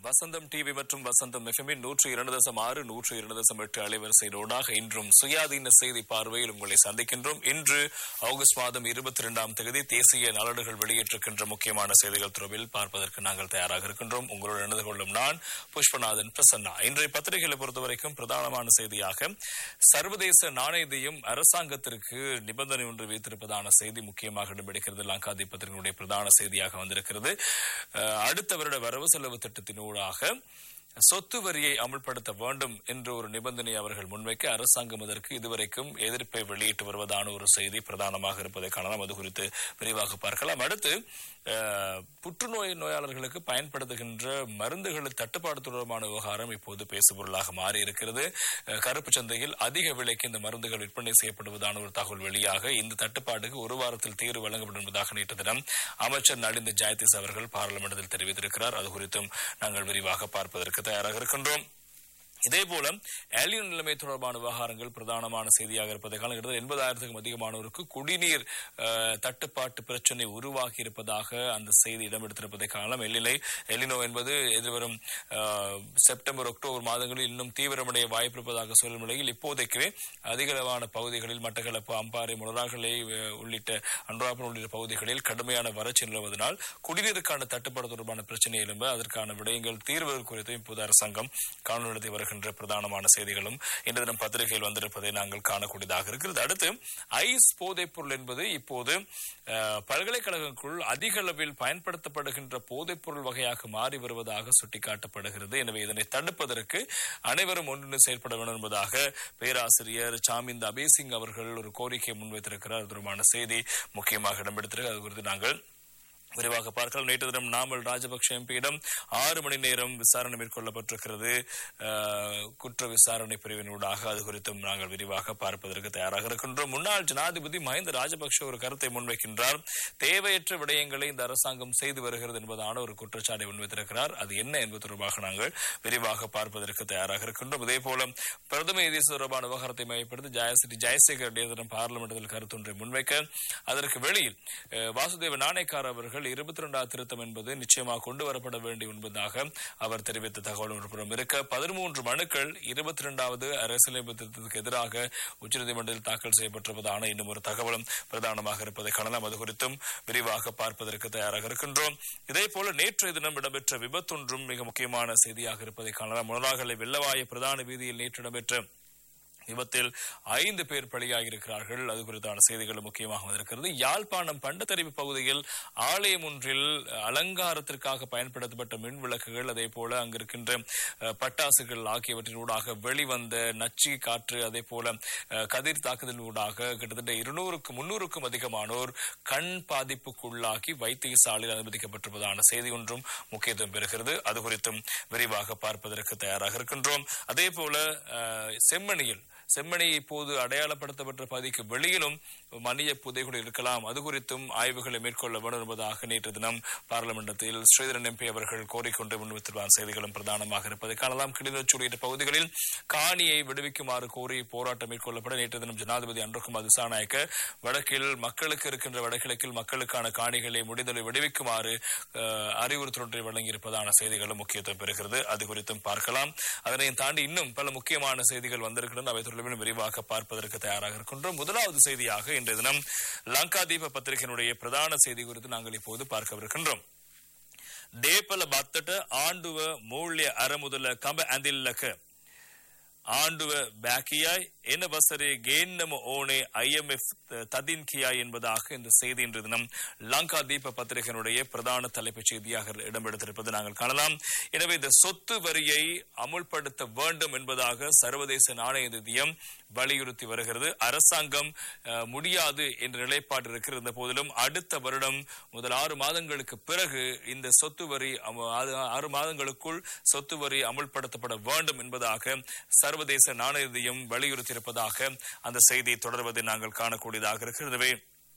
வசந்தம் TV மற்றும் வசந்தம் எஃப்எம்மின் நூற்று இரண்டு தசம் ஆறு நூற்று இரண்டு தசம் எட்டு அலைவரிசையினூடாக இன்றும் சுயாதீன செய்தி பார்வையில் உங்களை சந்திக்கின்றோம் இன்று ஆகஸ்ட் மாதம் இருபத்தி இரண்டாம் தேதி தேசிய நாளேடுகள் வெளியிட்டிருக்கின்ற முக்கியமான செய்திகள் துறவில் பார்ப்பதற்கு நாங்கள் தயாராக இருக்கின்றோம் உங்களோடு இணைந்து கொள்ளும் நான் புஷ்பநாதன் பிரசன்னா இன்றைய பத்திரிகைகளை பொறுத்தவரைக்கும் பிரதானமான செய்தியாக சர்வதேச நாணயத்தையும் அரசாங்கத்திற்கு நிபந்தனை ஒன்று வைத்திருப்பதான செய்தி முக்கியமாக இடம்பெடுக்கிறது லங்காதி பத்திரிகையினுடைய பிரதான செய்தியாக வந்திருக்கிறது அஹ், அடுத்த வருட வரவு செலவு திட்டத்தினூடாக சொத்து வரியை அமுல்படுத்த வேண்டும் என்ற ஒரு நிபந்தனை அவர்கள் முன்வைக்க அரசாங்கம் அதற்கு இதுவரைக்கும் எதிர்ப்பை வெளியிட்டு வருவதான ஒரு செய்தி பிரதானமாக இருப்பதை காணலாம் அது குறித்து விரிவாக பார்க்கலாம் அடுத்து அஹ், புற்றுநோய் நோயாளர்களுக்கு பயன்படுத்துகின்ற மருந்துகளின் தட்டுப்பாடு தொடர்பான விவகாரம் இப்போது பேசுபொருளாக மாறி இருக்கிறது அஹ், கருப்பு சந்தையில் அதிக விலைக்கு இந்த மருந்துகள் விற்பனை செய்யப்படுவதான ஒரு தகவல் வெளியாக இந்த தட்டுப்பாட்டுக்கு ஒரு வாரத்தில் தீர்வு வழங்கப்படும் என்பதாக நேற்று தினம் அமைச்சர் நலிந்த ஜெயதீஸ் அவர்கள் பாராளுமன்றத்தில் தெரிவித்திருக்கிறார் அது குறித்தும் நாங்கள் விரிவாக பார்ப்பதற்கு தயாராக இருக்கின்றோம் இதே போல ஏலியன் நிலைமை தொடர்பான விவகாரங்கள் பிரதானமான செய்தியாக இருப்பதை காலம் கிட்டத்தட்ட எண்பதாயிரத்துக்கும் அதிகமானோருக்கு குடிநீர் அஹ், தட்டுப்பாட்டு பிரச்சனை உருவாகி இருப்பதாக அந்த செய்தி இடம்பெடுத்திருப்பதை காணலாம் எல்லிலை எலினோ என்பது எதிர்வரும் அஹ், செப்டம்பர் அக்டோபர் மாதங்களில் இன்னும் தீவிரமடைய வாய்ப்பு இருப்பதாக சொல்லும் நிலையில் இப்போதைக்கு அதிகளவான பகுதிகளில் மட்டக்களப்பு அம்பாறை முனராகலை அஹ், உள்ளிட்ட அன்றாபுரம் உள்ளிட்ட பகுதிகளில் கடுமையான வறட்சி நிலவுவதனால் குடிநீருக்கான தட்டுப்பாடு தொடர்பான பிரச்சனை எழும்ப அதற்கான விடயங்கள் தீர்வு குறித்து இப்போது அரசாங்கம் காணொலி நடத்தி வருகின்ற பிரதானமான செய்திகளும் இன்று தினம் பத்திரிகையில் வந்திருப்பதை நாங்கள் காணக்கூடியதாக இருக்கிறது அடுத்து ஐஸ் போதைப் பொருள் என்பது இப்போது அஹ், பல்கலைக்கழகங்களுக்குள் அதிக அளவில் பயன்படுத்தப்படுகின்ற போதைப் பொருள் வகையாக மாறி வருவதாக சுட்டிக்காட்டப்படுகிறது எனவே இதனை தடுப்பதற்கு அனைவரும் ஒன்றிணைந்து செயல்பட வேண்டும் என்பதாக பேராசிரியர் சாமிந்த அபேசிங் அவர்கள் ஒரு கோரிக்கையை முன்வைத்திருக்கிறார் அது தொடர்பான செய்தி முக்கியமாக இடம்பெடுத்திருக்கு அது குறித்து நாங்கள் விரிவாக பார்க்கலாம் நேற்று தினம் நாமல் ராஜபக்ஷ எம்பியிடம் ஆறு மணி நேரம் விசாரணை மேற்கொள்ளப்பட்டிருக்கிறது அஹ், குற்ற விசாரணை பிரிவினூடாக அது குறித்தும் நாங்கள் விரிவாக பார்ப்பதற்கு தயாராக இருக்கின்றோம் முன்னாள் ஜனாதிபதி மஹிந்த ராஜபக்ஷ ஒரு கருத்தை முன்வைக்கின்றார் தேவையற்ற விடயங்களை இந்த அரசாங்கம் செய்து வருகிறது என்பதான ஒரு குற்றச்சாட்டை முன்வைத்திருக்கிறார் அது என்ன என்பது தொடர்பாக நாங்கள் விரிவாக பார்ப்பதற்கு தயாராக இருக்கின்றோம் இதே போல பிரதம எதிர்ப்பு தொடர்பான விவகாரத்தை மையப்படுத்தி ஜெயஸ்ரீ ஜெயசேகர் நேதனம் பார்லிமெண்டத்தில் கருத்தொன்றை முன்வைக்க அதற்கு வெளியில் அஹ், வாசுதேவ நாணயக்கார் அவர்கள் இருபத்தி இரண்டாவது திருத்தம் என்பது நிச்சயமாக கொண்டு வரப்பட வேண்டும் என்பதாக அவர் தெரிவித்த தகவல் ஒரு புறம் இருக்க பதிமூன்று மனுக்கள் இருபத்தி இரண்டாவது அரசியலமைப்பு திருத்தத்துக்கு எதிராக உச்சநீதிமன்றத்தில் தாக்கல் செய்யப்பட்டிருப்பதான இன்னும் ஒரு தகவலும் பிரதானமாக இருப்பதை காணலாம் அது குறித்தும் விரிவாக பார்ப்பதற்கு தயாராக இருக்கின்றோம் இதே போல நேற்றைய தினம் இடம்பெற்ற விபத்தொன்றும் மிக முக்கியமான செய்தியாக இருப்பதை காணலாம் முனராகலை வெள்ளவாய பிரதான வீதியில் நேற்று இடம்பெற்ற விபத்தில் ஐந்து பேர் பலியாகி இருக்கிறார்கள் அது குறித்தான செய்திகள் முக்கியமாக வந்திருக்கிறது யாழ்ப்பாணம் பண்டத்தறிவு பகுதியில் ஆலயம் ஒன்றில் அலங்காரத்திற்காக பயன்படுத்தப்பட்ட மின் விளக்குகள் அதே போல அங்கிருக்கின்ற அஹ், பட்டாசுகள் ஆகியவற்றினூடாக வெளிவந்த நச்சு காற்று அதே போல அஹ், கதிர் தாக்குதலூடாக கிட்டத்தட்ட இருநூறுக்கும் முன்னூறுக்கும் அதிகமானோர் கண் பாதிப்புக்குள்ளாகி வைத்தியசாலையில் அனுமதிக்கப்பட்டிருப்பதான செய்தி ஒன்றும் முக்கியத்துவம் பெறுகிறது அது குறித்தும் விரிவாக பார்ப்பதற்கு தயாராக இருக்கின்றோம் அதே போல அஹ், செம்மணியில் செம்மணி இப்போது அடையாளப்படுத்தப்பட்ட பகுதிக்கு வெளியிலும் மனித புதைகுடி இருக்கலாம் அது குறித்தும் ஆய்வுகளை மேற்கொள்ள வேண்டும் என்பதாக நேற்று தினம் பாராளுமன்றத்தில் ஸ்ரீதரன் எம்பி அவர்கள் கோரிக்கொண்டு முன்வைத்திருப்பார் செய்திகளும் பிரதானமாக இருப்பதை காணலாம் கிளிநொச்சி உள்ளிட்ட பகுதிகளில் காணியை விடுவிக்குமாறு கோரி போராட்டம் மேற்கொள்ளப்பட நேற்று தினம் ஜனாதிபதி அன்றுகுமார் திசாநாயக்க வடக்கில் மக்களுக்கு இருக்கின்ற வடகிழக்கில் மக்களுக்கான காணிகளை முடிந்தளவு விடுவிக்குமாறு அஹ், அறிவுறுத்தல் ஒன்றை வழங்கியிருப்பதான செய்திகளும் முக்கியத்துவம் பெறுகிறது அது குறித்தும் பார்க்கலாம் அதனையும் தாண்டி இன்னும் பல முக்கியமான செய்திகள் வந்திருக்கின்றன அவை தொடர்பிலும் விரிவாக பார்ப்பதற்கு தயாராக இருக்கின்றோம் முதலாவது செய்தியாக இன்றைய தினம் லங்காதீப பத்திரிகையினுடைய பிரதான செய்தி குறித்து நாங்கள் இப்போது பார்க்கவிருக்கின்றோம் දේපල බත්තට ආණ්ඩුව මූල්‍ය අරමුදල කඹ ඇඳිල්ලක ආණ්ඩුව බෑකියයි එන වසරේ ගේන්නම ඕනේ IMF ததின் கியாய் என்பதாக இந்த செய்தி இன்று தினம் லங்கா தீப பத்திரிகையினுடைய பிரதான தலைப்புச் செய்தியாக இடம்பெடுத்திருப்பது நாங்கள் காணலாம் எனவே இந்த சொத்து வரியை அமுல்படுத்த வேண்டும் என்பதாக சர்வதேச நாணய நிதியம் வலியுறுத்தி வருகிறது அரசாங்கம் அஹ், முடியாது என்ற நிலைப்பாடு இருக்கிற போதிலும் அடுத்த வருடம் முதல் ஆறு மாதங்களுக்கு பிறகு இந்த சொத்து வரி அம- ஆறு- ஆறு மாதங்களுக்குள் சொத்து வரி அமுல்படுத்தப்பட வேண்டும் என்பதாக சர்வதேச நாணய நிதியம் வலியுறுத்தியிருப்பதாக அந்த செய்தி தொடர்வதை நாங்கள் காணக்கூடியதாக இருக்கிறது எனவே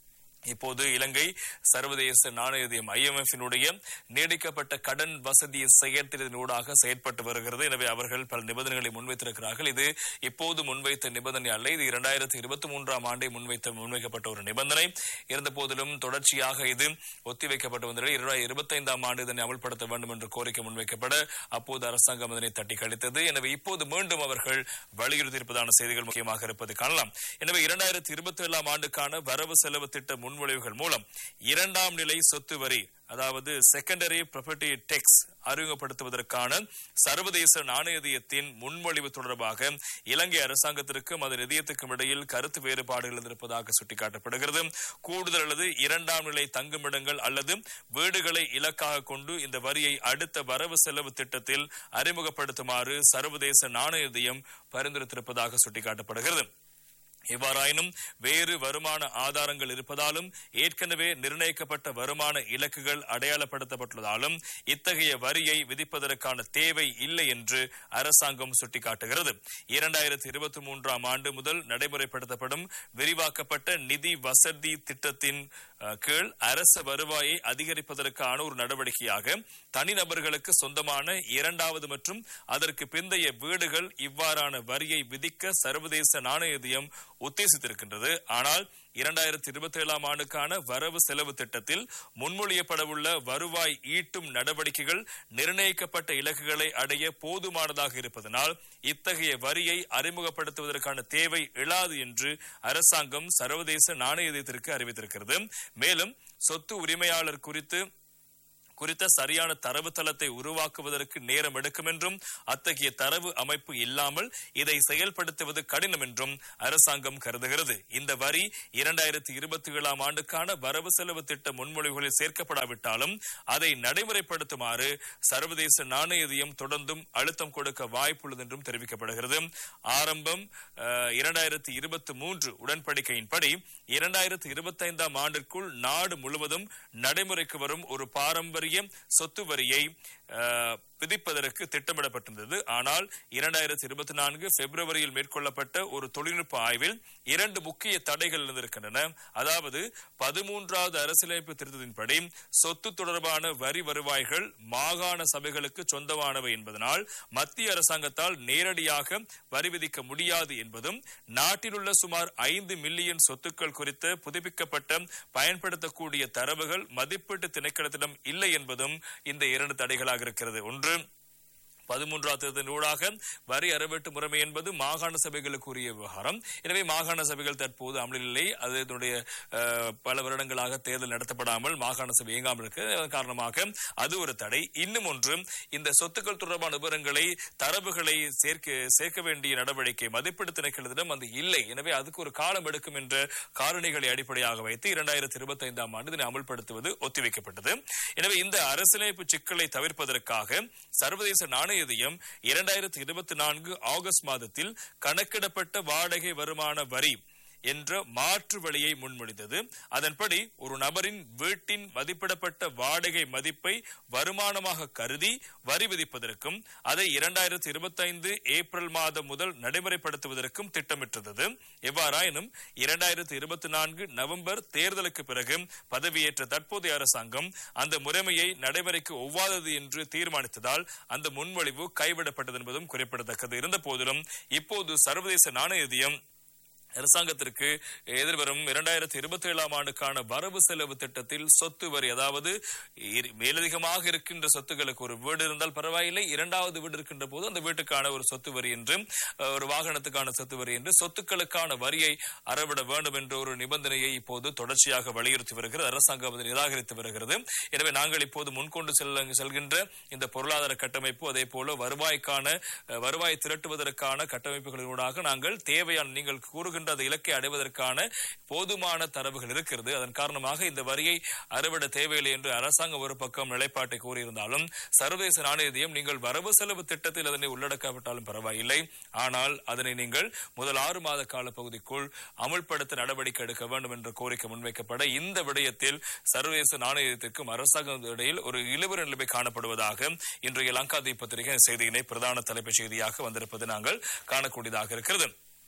இப்போது இலங்கை சர்வதேச நாணயதியம் ஐஎம்எஃபினுடைய நீடிக்கப்பட்ட கடன் வசதி செயற்திறனூடாக செயற்பட்டு வருகிறது எனவே அவர்கள் பல நிபந்தனைகளை முன்வைத்திருக்கிறார்கள் இது இப்போது முன்வைத்த நிபந்தனை அல்ல இது இரண்டாயிரத்தி இருபத்தி மூன்றாம் ஆண்டை முன்வைத்த முன்வைக்கப்பட்ட ஒரு நிபந்தனை இருந்த போதிலும் தொடர்ச்சியாக இது ஒத்திவைக்கப்பட்டு வந்த நிலையில் இருபத்தைந்தாம் ஆண்டு இதனை அமல்படுத்த வேண்டும் என்ற கோரிக்கை முன்வைக்கப்பட அப்போது அரசாங்கம் இதனை தட்டி கழித்தது எனவே இப்போது மீண்டும் அவர்கள் வலியுறுத்தியிருப்பதான செய்திகள் முக்கியமாக இருப்பதை காணலாம் எனவே இரண்டாயிரத்தி இருபத்தி ஏழாம் ஆண்டுக்கான வரவு செலவு திட்ட முன்மொழிவுகள் மூலம் இரண்டாம் நிலை சொத்து வரி அதாவது செகண்டரி ப்ராப்பர்ட்டி டெக்ஸ் அறிமுகப்படுத்துவதற்கான சர்வதேச நாணயத்தின் முன்மொழிவு தொடர்பாக இலங்கை அரசாங்கத்திற்கும் அதன் நிதியத்துக்கும் இடையில் கருத்து வேறுபாடுகள் இருப்பதாக சுட்டிக்காட்டப்படுகிறது கூடுதல் அல்லது இரண்டாம் நிலை தங்குமிடங்கள் அல்லது வீடுகளை இலக்காக கொண்டு இந்த வரியை அடுத்த வரவு செலவு திட்டத்தில் அறிமுகப்படுத்துமாறு சர்வதேச நாணயத்தியம் பரிந்துரைத்திருப்பதாக சுட்டிக்காட்டப்படுகிறது எவ்வாறாயினும் வேறு வருமான ஆதாரங்கள் இருப்பதாலும் ஏற்கனவே நிர்ணயிக்கப்பட்ட வருமான இலக்குகள் அடையாளப்படுத்தப்பட்டுள்ளதாலும் இத்தகைய வரியை விதிப்பதற்கான தேவை இல்லை என்று அரசாங்கம் சுட்டிக்காட்டுகிறது இரண்டாயிரத்தி இருபத்தி மூன்றாம் ஆண்டு முதல் நடைமுறைப்படுத்தப்படும் விரிவாக்கப்பட்ட நிதி வசதி திட்டத்தின் அஹ், கீழ் அரச வருவாயை அதிகரிப்பதற்கான ஒரு நடவடிக்கையாக தனிநபர்களுக்கு சொந்தமான இரண்டாவது மற்றும் அதற்கு பிந்தைய வீடுகள் இவ்வாறான வரியை விதிக்க சர்வதேச நாணயதியம் உத்தேசித்திருக்கின்றது ஆனால் இரண்டாயிரத்தி இருபத்தி ஏழாம் ஆண்டுக்கான வரவு செலவு திட்டத்தில் முன்மொழியப்படவுள்ள வருவாய் ஈட்டும் நடவடிக்கைகள் நிர்ணயிக்கப்பட்ட இலக்குகளை அடைய போதுமானதாக இருப்பதனால் இத்தகைய வரியை அறிமுகப்படுத்துவதற்கான தேவை எழாது என்று அரசாங்கம் சர்வதேச நாணயத்திற்கு அறிவித்திருக்கிறது மேலும் சொத்து உரிமையாளர் குறித்து குறித்த சரியான தரவுத்தளத்தை உருவாக்குவதற்கு நேரம் எடுக்கும் என்றும் அத்தகைய தரவு அமைப்பு இல்லாமல் இதை செயல்படுத்துவது கடினம் என்றும் அரசாங்கம் கருதுகிறது இந்த வரி இரண்டாயிரத்தி இருபத்தி ஏழாம் ஆண்டுக்கான வரவு செலவு திட்ட முன்மொழிவுகளில் சேர்க்கப்படாவிட்டாலும் அதை நடைமுறைப்படுத்துமாறு சர்வதேச நாணயதியம் தொடர்ந்தும் அழுத்தம் கொடுக்க வாய்ப்புள்ளது என்றும் தெரிவிக்கப்படுகிறது ஆரம்பம் இரண்டாயிரத்தி இருபத்தி மூன்று உடன்படிக்கையின்படி இரண்டாயிரத்தி இருபத்தைந்தாம் ஆண்டிற்குள் நாடு முழுவதும் நடைமுறைக்கு வரும் ஒரு பாரம்பரிய சொத்து வரியை அஹ், விதிப்பதற்கு திட்டமிடப்பட்டிருந்தது ஆனால் இரண்டாயிரத்தி இருபத்தி நான்கு பிப்ரவரியில் மேற்கொள்ளப்பட்ட ஒரு தொழில்நுட்ப ஆய்வில் இரண்டு முக்கிய தடைகள் இருந்திருக்கின்றன அதாவது பதிமூன்றாவது அரசியலமைப்பு திருத்தத்தின்படி சொத்து தொடர்பான வரி வருவாய்கள் மாகாண சபைகளுக்கு சொந்தமானவை என்பதனால் மத்திய அரசாங்கத்தால் நேரடியாக வரி விதிக்க முடியாது என்பதும் நாட்டில் உள்ள சுமார் ஐந்து மில்லியன் சொத்துக்கள் குறித்த புதுப்பிக்கப்பட்ட பயன்படுத்தக்கூடிய தரவுகள் மதிப்பீட்டு திணைக்களத்திடம் இல்லை என்பதும் இந்த இரண்டு தடைகளாக இருக்கிறது ஒன்று பதிமூன்றாம் தேர்தலின் ஊடாக வரி அறவீட்டு முறைமை என்பது மாகாண சபைகளுக்கு உரிய விவகாரம் எனவே மாகாண சபைகள் தற்போது அமலில் இல்லை அது இதனுடைய அஹ், பல வருடங்களாக தேர்தல் நடத்தப்படாமல் மாகாண சபை இயங்காமல் இருக்கு அதன் காரணமாக அது ஒரு தடை இன்னும் ஒன்று இந்த சொத்துக்கள் தொடர்பான விவரங்களை தரவுகளை சேர்க்க சேர்க்க வேண்டிய நடவடிக்கை மதிப்பீடு திணைக்களத்திடம் அது இல்லை எனவே அதுக்கு ஒரு காலம் எடுக்கும் என்ற காரணிகளை அடிப்படையாக வைத்து இரண்டாயிரத்தி இருபத்தி ஐந்தாம் ஆண்டு இதனை அமல்படுத்துவது ஒத்திவைக்கப்பட்டது எனவே இந்த அரசியலமைப்பு சிக்கலை தவிர்ப்பதற்காக சர்வதேச நாணயதியம் இரண்டாயிரத்தி இருபத்தி நான்கு ஆகஸ்ட் மாதத்தில் கணக்கிடப்பட்ட வாடகை வருமான வரி என்ற மாற்று வழியை முன்மொழிந்தது அதன்படி ஒரு நபரின் வீட்டின் மதிப்பிடப்பட்ட வாடகை மதிப்பை வருமானமாக கருதி வரி விதிப்பதற்கும் அதை இரண்டாயிரத்தி இருபத்தைந்து ஏப்ரல் மாதம் முதல் நடைமுறைப்படுத்துவதற்கும் திட்டமிட்டிருந்தது எவ்வாறாயினும் இரண்டாயிரத்தி இருபத்தி நான்கு நவம்பர் தேர்தலுக்கு பிறகு பதவியேற்ற தற்போதைய அரசாங்கம் அந்த முறைமையை நடைமுறைக்கு ஒவ்வாதது என்று தீர்மானித்ததால் அந்த முன்மொழிவு கைவிடப்பட்டது என்பதும் குறிப்பிடத்தக்கது இருந்த போதிலும் இப்போது சர்வதேச நாணயதியம் அரசாங்கத்திற்கு எதிர்வரும் இரண்டாயிரத்தி இருபத்தி ஏழாம் ஆண்டுக்கான வரவு செலவு திட்டத்தில் சொத்து வரி அதாவது இரு- மேலதிகமாக இருக்கின்ற சொத்துக்களுக்கு ஒரு வீடு இருந்தால் பரவாயில்லை இரண்டாவது வீடு இருக்கின்ற போது அந்த வீட்டுக்கான ஒரு சொத்து வரி என்று அஹ், ஒரு வாகனத்துக்கான சொத்து வரி என்று சொத்துக்களுக்கான வரியை அறவிட வேண்டும் என்ற ஒரு நிபந்தனையை இப்போது தொடர்ச்சியாக வலியுறுத்தி வருகிறது அரசாங்கம் அதை நிராகரித்து வருகிறது எனவே நாங்கள் இப்போது முன்கொண்டு செல்ல செல்கின்ற இந்த பொருளாதார கட்டமைப்பு அதே போல வருவாய்க்கான அஹ், வருவாய் திரட்டுவதற்கான கட்டமைப்புகளினூடாக நாங்கள் தேவையான நீங்கள் கூறுகின்ற அந்த இலக்கை அடைவதற்கான போதுமான தரவுகள் இருக்கிறது அதன் காரணமாக இந்த வரியை அறுவிட தேவையில்லை என்று அரசாங்கம் ஒரு பக்கம் நிலைப்பாட்டை கூறியிருந்தாலும் சர்வதேச நாணயத்தையும் நீங்கள் வரவு செலவு திட்டத்தில் அதனை உள்ளடக்காவிட்டாலும் பரவாயில்லை ஆனால் அதனை நீங்கள் முதல் ஆறு மாத கால பகுதிக்குள் அமுல்படுத்த நடவடிக்கை எடுக்க வேண்டும் என்ற கோரிக்கை முன்வைக்கப்பட இந்த விடயத்தில் சர்வதேச நாணயத்திற்கும் அரசாங்கம் இடையில் ஒரு இழுபறி நிலைமை காணப்படுவதாக இன்றைய லங்கா தீபத்திரிகை செய்தியினை பிரதான தலைப்புச் செய்தியாக வந்திருப்பது நாங்கள் காணக்கூடியதாக இருக்கிறது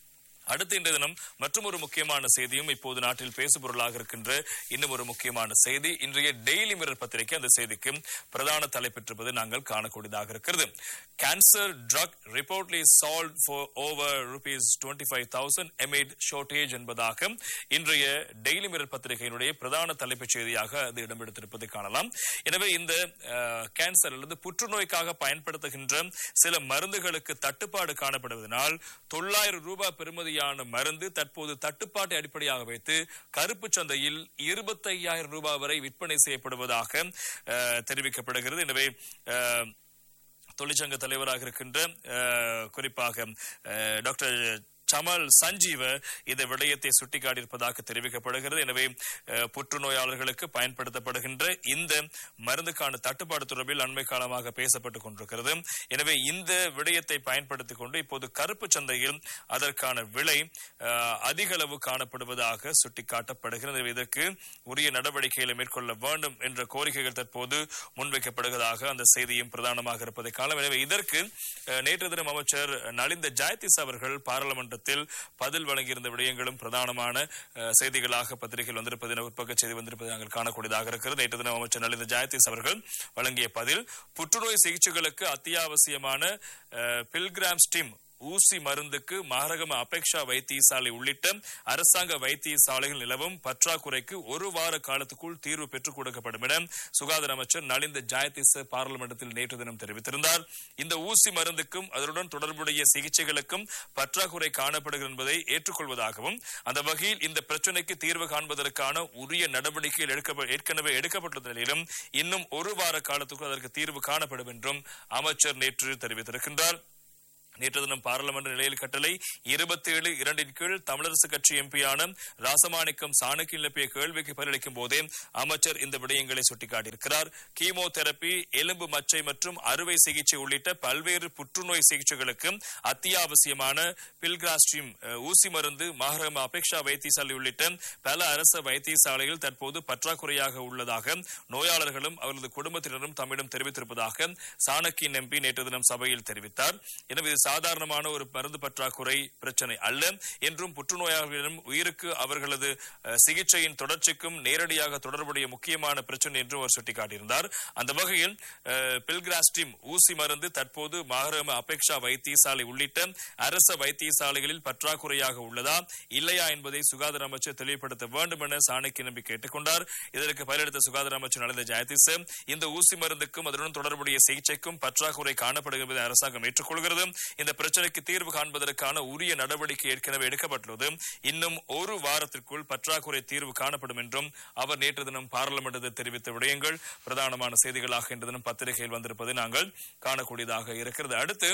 அடுத்த இன்றைய தினம் மற்றும் ஒரு முக்கியமான செய்தியும் இப்போது நாட்டில் பேசுபொருளாக இருக்கின்ற இன்னும் ஒரு முக்கியமான செய்தி இன்றைய டெய்லி மிரர் பத்திரிகை அந்த செய்திக்கு பிரதான தலைப்பெற்றிருப்பது நாங்கள் காணக்கூடியதாக இருக்கிறது cancer drug reportedly sold for over rupees twenty five thousand amid shortage என்பதாக இன்றைய டெய்லி மிரர் பத்திரிகையினுடைய பிரதான தலைப்புச் செய்தியாக அது இடம்பெடுத்திருப்பதை காணலாம் எனவே இந்த அஹ், கேன்சர் அல்லது புற்றுநோய்க்காக பயன்படுத்துகின்ற சில மருந்துகளுக்கு தட்டுப்பாடு காணப்படுவதனால் தொள்ளாயிரம் ரூபாய் பெறுமதியான மருந்து தற்போது தட்டுப்பாட்டை அடிப்படையாக வைத்து கருப்பு சந்தையில் இருபத்தி ஐயாயிரம் ரூபாய் வரை விற்பனை செய்யப்படுவதாக அஹ், தெரிவிக்கப்படுகிறது எனவே அஹ், தொழிற்சங்க தலைவராக இருக்கின்ற அஹ், குறிப்பாக அஹ், டாக்டர் சமல் சஞ்சீவ இந்த விடயத்தை சுட்டிக்காட்டியிருப்பதாக தெரிவிக்கப்படுகிறது எனவே அஹ், புற்றுநோயாளர்களுக்கு பயன்படுத்தப்படுகின்ற இந்த மருந்துக்கான தட்டுப்பாடு தொடர்பில் அண்மை காலமாக பேசப்பட்டுக் கொண்டிருக்கிறது எனவே இந்த விடயத்தை பயன்படுத்திக் கொண்டு இப்போது கருப்பு சந்தையில் அதற்கான விலை அஹ், அதிக அளவு காணப்படுவதாக சுட்டிக்காட்டப்படுகிறது எனவே இதற்கு உரிய நடவடிக்கைகளை மேற்கொள்ள வேண்டும் என்ற கோரிக்கைகள் தற்போது முன்வைக்கப்படுவதாக அந்த செய்தியும் பிரதானமாக இருப்பதை காணலாம் எனவே இதற்கு அஹ், நேற்று தினம் அமைச்சர் நலிந்த ஜெயதிஸ் அவர்கள் பாராளுமன்றத்தில் பதில் வழங்கியிருந்த விடயங்களும் பிரதானமான அஹ், செய்திகளாக பத்திரிகையில் வந்திருப்பது உட்பக்க செய்தி வந்திருப்பதை நாங்கள் காணக்கூடியதாக இருக்கிறது நேற்று தினம் அமைச்சர் நலிந்த ஜெயதிஸ் அவர்கள் வழங்கிய பதில் புற்றுநோய் சிகிச்சைகளுக்கு அத்தியாவசியமான அஹ், பில்கிராம் ஸ்டிம் ஊசி மருந்துக்கு மாரகம அபேக்ஷா வைத்தியசாலை உள்ளிட்ட அரசாங்க வைத்தியசாலைகள் நிலவும் பற்றாக்குறைக்கு ஒரு வார காலத்துக்குள் தீர்வு பெற்றுக் கொடுக்கப்படும் என சுகாதார அமைச்சர் நலிந்த ஜாயதிச பாராளுமன்றத்தில் நேற்று தினம் தெரிவித்திருந்தார் இந்த ஊசி மருந்துக்கும் அதனுடன் தொடர்புடைய சிகிச்சைகளுக்கும் பற்றாக்குறை காணப்படுகிறது என்பதை ஏற்றுக்கொள்வதாகவும் அந்த வகையில் இந்த பிரச்சினைக்கு தீர்வு காண்பதற்கான உரிய நடவடிக்கைகள் எடுக்கப்ப- ஏற்கனவே எடுக்கப்பட்டுள்ள நிலையிலும் இன்னும் ஒரு வார காலத்துக்கு அதற்கு தீர்வு காணப்படும் என்றும் அமைச்சர் நேற்று தெரிவித்திருக்கின்றார் நேற்று தினம் பாராளுமன்ற நிலையில் கட்டளை இருபத்தி ஏழு இரண்டின் கீழ் தமிழரசு கட்சி எம்பியான ராசமாணிக்கம் சாணக்கில் எழுப்பிய கேள்விக்கு பதிலளிக்கும் போதே அமைச்சர் இந்த விடயங்களை சுட்டிக்காட்டியிருக்கிறார் கீமோதெரபி எலும்பு மச்சை மற்றும் அறுவை சிகிச்சை உள்ளிட்ட பல்வேறு புற்றுநோய் சிகிச்சைகளுக்கு அத்தியாவசியமான பில்கிராஸ்டிம் அஹ், ஊசி மருந்து மகரம அபேக்ஷா வைத்தியசாலை உள்ளிட்ட பல அரச வைத்தியசாலைகள் தற்போது பற்றாக்குறையாக உள்ளதாக நோயாளர்களும் அவரது குடும்பத்தினரும் தம்மிடம் தெரிவித்திருப்பதாக சாணக்கியன் எம்பி நேற்று தினம் சபையில் தெரிவித்தார் எனவே இது சாதாரணமான ஒரு மருந்து பற்றாக்குறை பிரச்சனை அல்ல என்றும் புற்றுநோயாளர்களிடம் உயிருக்கு அவர்களது அஹ், சிகிச்சையின் தொடர்ச்சிக்கும் நேரடியாக தொடர்புடைய முக்கியமான பிரச்சனை என்றும் அவர் சுட்டிக்காட்டியிருந்தார் அந்த வகையில் அஹ், பில்கிராஸ்டிம் ஊசி மருந்து தற்போது மகரம அபேக்ஷா வைத்தியசாலை உள்ளிட்ட அரச வைத்தியசாலைகளில் பற்றாக்குறையாக உள்ளதா இல்லையா என்பதை சுகாதார அமைச்சர் தெளிவுபடுத்த வேண்டும் என சாணக்கிய நம்பி கேட்டுக்கொண்டார் இதற்கு பதிலளித்த சுகாதார அமைச்சர் நலிந்த ஜெயதிச இந்த ஊசி மருந்துக்கும் அதனுடன் தொடர்புடைய சிகிச்சைக்கும் பற்றாக்குறை காணப்படுகிறது என்பதை அரசாங்கம் ஏற்றுக்கொள்கிறது இந்த பிரச்சனைக்கு தீர்வு காண்பதற்கான உரிய நடவடிக்கை ஏற்கனவே எடுக்கப்பட்டுள்ளது இன்னும் ஒரு வாரத்திற்குள் பற்றாக்குறை தீர்வு காணப்படும் என்றும் அவர் நேற்று தினம் பாராளுமன்றத்தில் தெரிவித்த விடயங்கள் பிரதானமான செய்திகளாக இன்று தினம் பத்திரிகையில் வந்திருப்பதை நாங்கள் காணக்கூடியதாக இருக்கிறது அடுத்து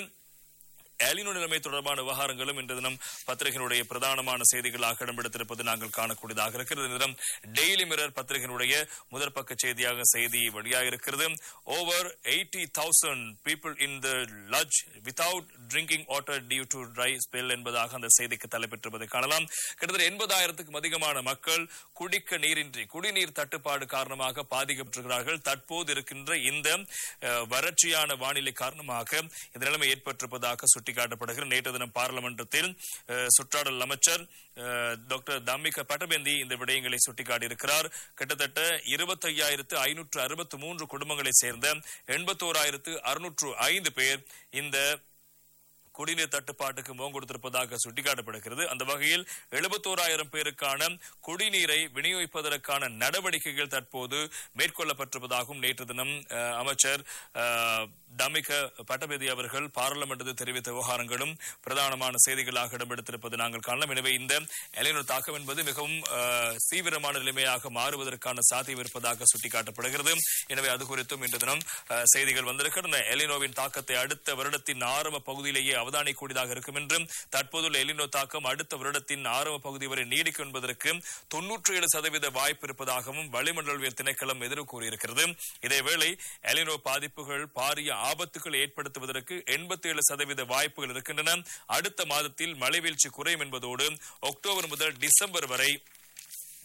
எலினோ நிலைமை தொடர்பான விவகாரங்களும் இன்று தினம் பத்திரிகையினுடைய பிரதானமான செய்திகளாக இடம்பெடுத்திருப்பது நாங்கள் காணக்கூடியதாக இருக்கிறது இந்த தினம் டெய்லி மிரர் பத்திரிகையினுடைய முதற் பக்க செய்தியாக செய்தி வெளியாக இருக்கிறது over eighty thousand people in the lurch without drinking water due to dry spell என்பதாக அந்த செய்திக்கு தலைப்பெற்றிருப்பதை காணலாம் கிட்டத்தட்ட எண்பதாயிரத்துக்கும் அதிகமான மக்கள் குடிக்க நீரின்றி குடிநீர் தட்டுப்பாடு காரணமாக பாதிக்கப்பட்டிருக்கிறார்கள் தற்போது இருக்கின்ற இந்த அஹ், வறட்சியான வானிலை காரணமாக இந்த நிலைமை ஏற்பட்டிருப்பதாக சுட்டிக்காட்டப்படுகிறது நேற்று தினம் பாராளுமன்றத்தில் அஹ், சுற்றாடல் அமைச்சர் அஹ், டாக்டர் தம்மிக பட்டபேந்தி இந்த விடயங்களை சுட்டிக்காட்டியிருக்கிறார் கிட்டத்தட்ட இருபத்தையாயிரத்து ஐநூற்று அறுபத்து மூன்று குடும்பங்களைச் சேர்ந்த எண்பத்தோராயிரத்து அறுநூற்று ஐந்து பேர் இந்த குடிநீர் தட்டுப்பாட்டுக்கு முகம் கொடுத்திருப்பதாக சுட்டிக்காட்டப்படுகிறது அந்த வகையில் எழுபத்தோராயிரம் பேருக்கான குடிநீரை விநியோகிப்பதற்கான நடவடிக்கைகள் தற்போது மேற்கொள்ளப்பட்டிருப்பதாகவும் நேற்று தினம் அஹ், அமைச்சர் அஹ், தமிக பட்டபேதி அவர்கள் பாராளுமன்றத்தில் தெரிவித்த விவகாரங்களும் பிரதானமான செய்திகளாக இடம்பெடுத்திருப்பது நாங்கள் காணலாம் எனவே இந்த எலினோ தாக்கம் என்பது மிகவும் அஹ், தீவிரமான நிலைமையாக மாறுவதற்கான சாத்தியம் இருப்பதாக சுட்டிக்காட்டப்படுகிறது எனவே அது குறித்தும் இன்று தினம் அஹ், செய்திகள் வந்திருக்கின்றன எலினோவின் தாக்கத்தை அடுத்த வருடத்தின் ஆரம்ப பகுதியிலேயே அவதானிக்கூடியதாக இருக்கும் என்றும் தற்போதுள்ள எலினோ தாக்கம் அடுத்த வருடத்தின் ஆரம்ப பகுதி வரை நீடிக்கும் என்பதற்கு தொன்னூற்றி ஏழு சதவீத வாய்ப்பு இருப்பதாகவும் வளிமண்டலவியல் திணைக்களம் எதிர்வு கூறியிருக்கிறது இதேவேளை எலினோ பாதிப்புகள் பாரிய ஆபத்துகள் ஏற்படுத்துவதற்கு எண்பத்தி ஏழு சதவீத வாய்ப்புகள் இருக்கின்றன அடுத்த மாதத்தில் மழை வீழ்ச்சி குறையும் என்பதோடு அக்டோபர் முதல் டிசம்பர் வரை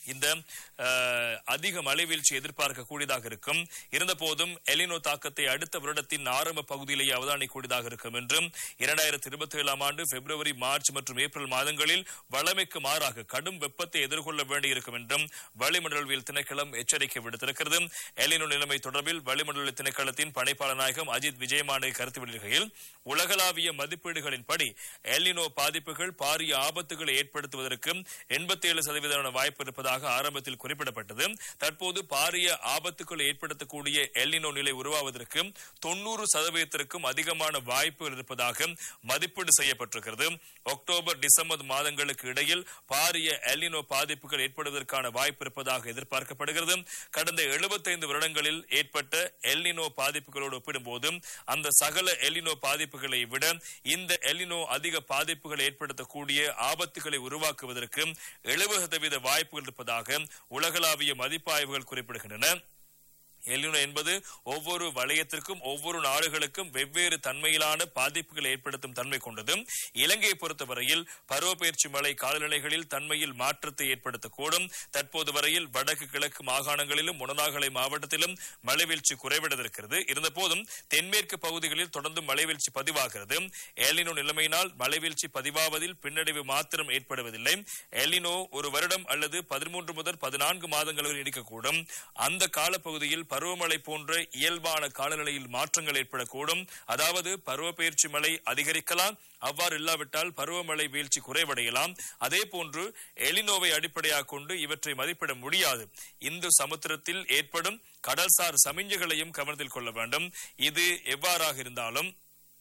இந்த அஹ், அதிக மழை வீழ்ச்சி எதிர்பார்க்கக்கூடியதாக இருக்கும் இருந்தபோதும் எலினோ தாக்கத்தை அடுத்த வருடத்தின் ஆரம்ப பகுதியிலேயே அவதானிக்கூடியதாக இருக்கும் என்றும் இரண்டாயிரத்தி இருபத்தி ஏழாம் ஆண்டு பிப்ரவரி மார்ச் மற்றும் ஏப்ரல் மாதங்களில் வளமைக்கு மாறாக கடும் வெப்பத்தை எதிர்கொள்ள வேண்டியிருக்கும் என்றும் வளிமண்டலவியல் திணைக்களம் எச்சரிக்கை விடுத்திருக்கிறது எலினோ நிலைமை தொடர்பில் வளிமண்டல திணைக்களத்தின் படைப்பாளர் நாயகம் அஜித் விஜயமானை கருத்து வெளியிடுகையில் உலகளாவிய மதிப்பீடுகளின்படி எலினோ பாதிப்புகள் பாரிய ஆபத்துகளை ஏற்படுத்துவதற்கு எண்பத்தி ஏழு சதவீதமான வாய்ப்பு இருப்பதாக ஆரம்பத்தில் குறிப்பிடப்பட்டது தற்போது பாரிய ஆபத்துக்களை ஏற்படுத்தக்கூடிய எல்லினோ நிலை உருவாவதற்கு தொண்ணூறு சதவீதத்திற்கும் அதிகமான வாய்ப்புகள் இருப்பதாக மதிப்பீடு செய்யப்பட்டிருக்கிறது அக்டோபர் டிசம்பர் மாதங்களுக்கு இடையில் பாரிய எல்லினோ பாதிப்புகள் ஏற்படுவதற்கான வாய்ப்பு இருப்பதாக எதிர்பார்க்கப்படுகிறது கடந்த 75 வருடங்களில் ஏற்பட்ட எல்லினோ பாதிப்புகளோடு ஒப்பிடும்போது அந்த சகல எல்லினோ பாதிப்புகளை விட இந்த எல்லினோ அதிக பாதிப்புகளை ஏற்படுத்தக்கூடிய ஆபத்துகளை உருவாக்குவதற்கு எழுபது சதவீத வாய்ப்புகள் இருப்பதாக உலகளாவிய மதிப்பாய்வுகள் குறிப்பிடுகின்றன எல்லினோ என்பது ஒவ்வொரு வளையத்திற்கும் ஒவ்வொரு நாடுகளுக்கும் வெவ்வேறு தன்மையிலான பாதிப்புகளை ஏற்படுத்தும் தன்மை கொண்டது இலங்கையை பொறுத்தவரையில் பருவப்பெயர்ச்சி மழை காலநிலைகளில் தன்மையில் மாற்றத்தை ஏற்படுத்தக்கூடும் தற்போது வரையில் வடக்கு கிழக்கு மாகாணங்களிலும் முனநாகலை மாவட்டத்திலும் மழைவீழ்ச்சி குறைவிடவிருக்கிறது இருந்தபோதும் தென்மேற்கு பகுதிகளில் தொடர்ந்து மழைவீழ்ச்சி பதிவாகிறது எலினோ நிலைமையினால் மழைவீழ்ச்சி பதிவாவதில் பின்னடைவு மாத்திரம் ஏற்படுவதில்லை எலினோ ஒரு வருடம் அல்லது பதிமூன்று முதல் பதினான்கு மாதங்கள் வரை நீடிக்கக்கூடும் அந்த காலப்பகுதியில் பருவமழை போன்ற இயல்பான காலநிலையில் மாற்றங்கள் ஏற்படக்கூடும் அதாவது பருவப்பெயர்ச்சி மழை அதிகரிக்கலாம் அவ்வாறு இல்லாவிட்டால் பருவமழை வீழ்ச்சி குறைவடையலாம் அதே போன்று எலினோவை அடிப்படையாக கொண்டு இவற்றை மதிப்பிட முடியாது இந்து சமுத்திரத்தில் ஏற்படும் கடல்சார் சமிஞ்சைகளையும் கவனத்தில் கொள்ள வேண்டும் இது எவ்வாறாக இருந்தாலும்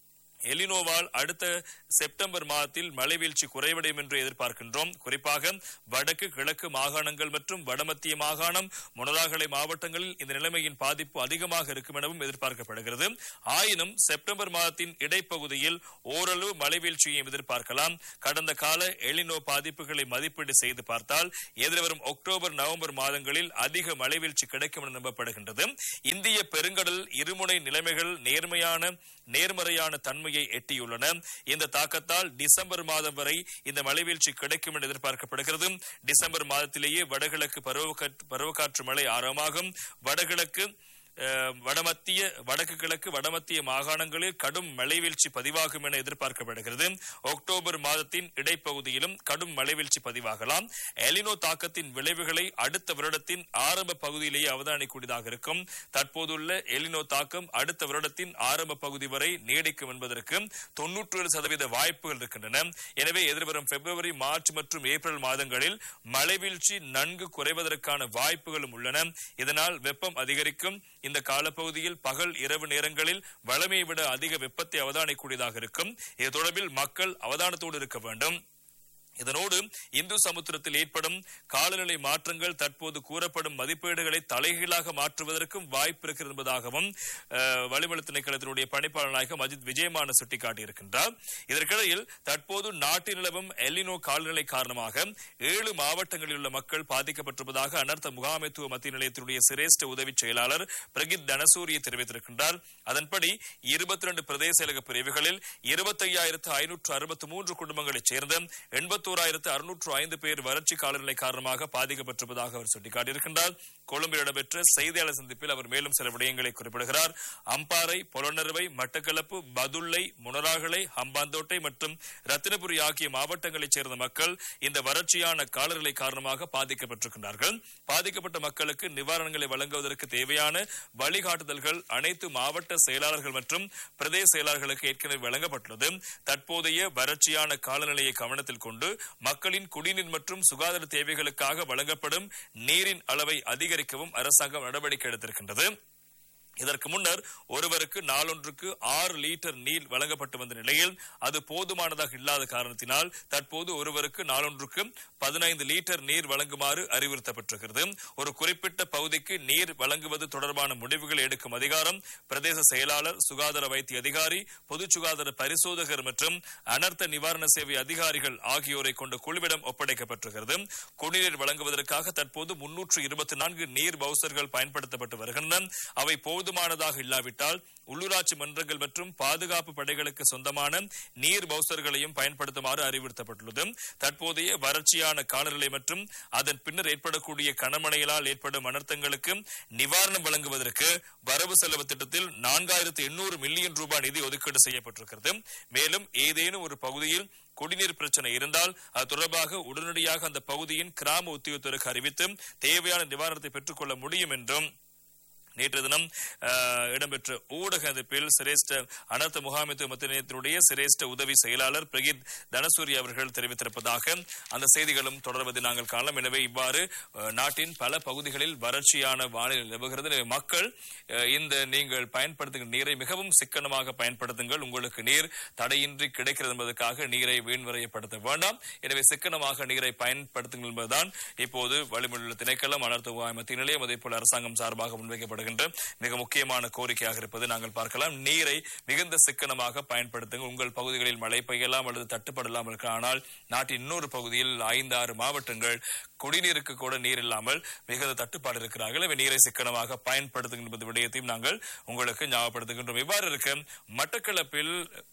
எலினோவால் அடுத்த செப்டம்பர் மாதத்தில் மழை வீழ்ச்சி குறைவடையும் என்று எதிர்பார்க்கின்றோம் குறிப்பாக வடக்கு கிழக்கு மாகாணங்கள் மற்றும் வடமத்திய மாகாணம் முனதாகலை மாவட்டங்களில் இந்த நிலைமையின் பாதிப்பு அதிகமாக இருக்கும் எனவும் எதிர்பார்க்கப்படுகிறது ஆயினும் செப்டம்பர் மாதத்தின் இடைப்பகுதியில் ஓரளவு மழை வீழ்ச்சியையும் எதிர்பார்க்கலாம் கடந்த கால எலினோ பாதிப்புகளை மதிப்பீடு செய்து பார்த்தால் எதிர்வரும் அக்டோபர் நவம்பர் மாதங்களில் அதிக மழை வீழ்ச்சி கிடைக்கும் என நம்பப்படுகின்றது இந்திய பெருங்கடல் இருமுனை நிலைமைகள் நேர்மையான நேர்மறையான தன்மையை எட்டியுள்ளன இந்த தாக்கத்தால் டிசம்பர் மாதம் வரை இந்த மழைவீழ்ச்சி கிடைக்கும் என எதிர்பார்க்கப்படுகிறது டிசம்பர் மாதத்திலேயே வடகிழக்கு பருவக்காற்று பருவக்காற்று மழை ஆரம்பமாகும் வடகிழக்கு அஹ், வடமத்திய வடக்கு கிழக்கு வடமத்திய மாகாணங்களில் கடும் மழைவீழ்ச்சி பதிவாகும் என எதிர்பார்க்கப்படுகிறது அக்டோபர் மாதத்தின் இடைப்பகுதியிலும் கடும் மழைவீழ்ச்சி பதிவாகலாம் எலினோ தாக்கத்தின் விளைவுகளை அடுத்த வருடத்தின் ஆரம்ப பகுதியிலேயே அவதானிக்கூடியதாக இருக்கும் தற்போதுள்ள எலினோ தாக்கம் அடுத்த வருடத்தின் ஆரம்ப பகுதி வரை நீடிக்கும் என்பதற்கு தொன்னூற்றி ஏழு சதவீத வாய்ப்புகள் இருக்கின்றன எனவே எதிர்வரும் பிப்ரவரி மார்ச் மற்றும் ஏப்ரல் மாதங்களில் மழைவீழ்ச்சி நன்கு குறைவதற்கான வாய்ப்புகளும் உள்ளன இதனால் வெப்பம் அதிகரிக்கும் இந்த காலப்பகுதியில் பகல் இரவு நேரங்களில் வளமையை விட அதிக வெப்பத்தை அவதானிக்கூடியதாக இருக்கும் இது தொடர்பில் மக்கள் அவதானத்தோடு இருக்க வேண்டும் இதனோடு இந்து சமுத்திரத்தில் ஏற்படும் காலநிலை மாற்றங்கள் தற்போது கூறப்படும் மதிப்பீடுகளை தலைகீழாக மாற்றுவதற்கும் வாய்ப்பு இருக்கிறது என்பதாகவும் அஹ், வளிமண்டல திணைக்களத்தினுடைய பணிப்பாளர் நாயகம் அஜித் விஜயமான சுட்டிக்காட்டியிருக்கின்றார் இதற்கிடையில் தற்போது நாட்டில் நிலவும் எல்லினோ காலநிலை காரணமாக ஏழு மாவட்டங்களில் உள்ள மக்கள் பாதிக்கப்பட்டிருப்பதாக அனர்த்த முகாமைத்துவ மத்திய நிலையத்தினுடைய சிரேஷ்ட உதவி செயலாளர் பிரகித் தனசூரிய தெரிவித்திருக்கின்றார் அதன்படி இருபத்தி ரெண்டு பிரதேச செயலக பிரிவுகளில் இருபத்தையாயிரத்து ஐநூற்று அறுபத்தி மூன்று குடும்பங்களைச் சேர்ந்த எண்பத்தோராயிரத்து அறுநூற்று ஐந்து பேர் வறட்சி காலநிலை காரணமாக பாதிக்கப்பட்டிருப்பதாக அவர் சுட்டிக்காட்டியிருக்கின்றார் கொழும்பில் இடம்பெற்ற செய்தியாளர் சந்திப்பில் அவர் மேலும் சில விடயங்களை குறிப்பிடுகிறார் அம்பாறை பொலனறுவை மட்டக்களப்பு பதுளை முனராகலை ஹம்பாந்தோட்டை மற்றும் ரத்தினபுரி ஆகிய மாவட்டங்களைச் சேர்ந்த மக்கள் இந்த வறட்சியான காலநிலை காரணமாக பாதிக்கப்பட்டிருக்கின்றார்கள் பாதிக்கப்பட்ட மக்களுக்கு நிவாரணங்களை வழங்குவதற்கு தேவையான வழிகாட்டுதல்கள் அனைத்து மாவட்ட செயலாளர்கள் மற்றும் பிரதேச செயலாளர்களுக்கு ஏற்கனவே வழங்கப்பட்டுள்ளது தற்போதைய வறட்சியான காலநிலையை கவனத்தில் கொண்டு மக்களின் குடிநீர் மற்றும் சுகாதார தேவைகளுக்காக வழங்கப்படும் நீரின் அளவை அதிகரிக்கவும் அரசாங்கம் நடவடிக்கை எடுத்திருக்கின்றது இதற்கு முன்னர் ஒருவருக்கு நாளொன்றுக்கு ஆறு லிட்டர் நீர் வழங்கப்பட்டு வந்த நிலையில் அது போதுமானதாக இல்லாத காரணத்தினால் தற்போது ஒருவருக்கு நாளொன்றுக்கு பதினைந்து லிட்டர் நீர் வழங்குமாறு அறிவுறுத்தப்பட்டிருக்கிறது ஒரு குறிப்பிட்ட பகுதிக்கு நீர் வழங்குவது தொடர்பான முடிவுகள் எடுக்கும் அதிகாரம் பிரதேச செயலாளர் சுகாதார வைத்திய அதிகாரி பொது சுகாதார பரிசோதகர் மற்றும் அனர்த்த நிவாரண சேவை அதிகாரிகள் ஆகியோரை கொண்ட குழுவிடம் ஒப்படைக்கப்பட்டிருக்கிறது குடிநீர் வழங்குவதற்காக தற்போது முன்னூற்று இருபத்தி நான்கு நீர் பவுசர்கள் பயன்படுத்தப்பட்டு வருகின்றன அவை போது போதுமானதாக இல்லாவிட்டால் உள்ளூராட்சி மன்றங்கள் மற்றும் பாதுகாப்பு படைகளுக்கு சொந்தமான நீர் பவுசர்களையும் பயன்படுத்துமாறு அறிவுறுத்தப்பட்டுள்ளது தற்போதைய வறட்சியான காலநிலை மற்றும் அதன் பின்னர் ஏற்படக்கூடிய கனமழைகளால் ஏற்படும் அனர்த்தங்களுக்கு நிவாரணம் வழங்குவதற்கு வரவு செலவு திட்டத்தில் நான்காயிரத்து எண்ணூறு மில்லியன் ரூபாய் நிதி ஒதுக்கீடு செய்யப்பட்டிருக்கிறது மேலும் ஏதேனும் ஒரு பகுதியில் குடிநீர் பிரச்சனை இருந்தால் அது தொடர்பாக உடனடியாக அந்த பகுதியின் கிராம உத்தியோகத்தருக்கு அறிவித்து தேவையான நிவாரணத்தை பெற்றுக்கொள்ள முடியும் என்றும் நேற்று தினம் அஹ், இடம்பெற்ற ஊடக அதிர்ப்பில் சிரேஷ்ட அனர்த்த முகாமைத்துவ மத்தியத்தினுடைய சிரேஷ்ட உதவி செயலாளர் பிரகீத் தனசூரி அவர்கள் தெரிவித்திருப்பதாக அந்த செய்திகளும் தொடர்வதை நாங்கள் காணலாம் எனவே இவ்வாறு அஹ், நாட்டின் பல பகுதிகளில் வறட்சியான வானிலை நிலவுகிறது எனவே மக்கள் அஹ், இந்த நீங்கள் பயன்படுத்துகிற நீரை மிகவும் சிக்கனமாக பயன்படுத்துங்கள் உங்களுக்கு நீர் தடையின்றி கிடைக்கிறது என்பதற்காக நீரை வீண்வரையப்படுத்த வேண்டாம் எனவே சிக்கனமாக நீரை பயன்படுத்துங்கள் என்பதுதான் இப்போது வளிமண்டல திணைக்களம் அனர்த்த முகாமை மத்திய நிலையம் அதே போல அரசாங்கம் சார்பாக முன்வைக்கப்படுகின்ற மிக முக்கியமான கோரிக்கையாக இருப்பது நாங்கள் பார்க்கலாம் நீரை மிகுந்த சிக்கனமாக பயன்படுத்துங்கள் உங்கள் பகுதிகளில் மழை பெய்யலாம் அல்லது தட்டுப்படலாம் இருக்கலாம் ஆனால் நாட்டின் இன்னொரு பகுதியில் ஐந்து ஆறு மாவட்டங்கள் குடிநீருக்கு கூட நீர் இல்லாமல் மிகுந்த தட்டுப்பாடு இருக்கிறார்கள் எனவே நீரை சிக்கனமாக பயன்படுத்துங்கள் என்பது விடயத்தையும் நாங்கள் உங்களுக்கு ஞாபகப்படுத்துகின்றோம் இவ்வாறு இருக்க மட்டக்களப்பில்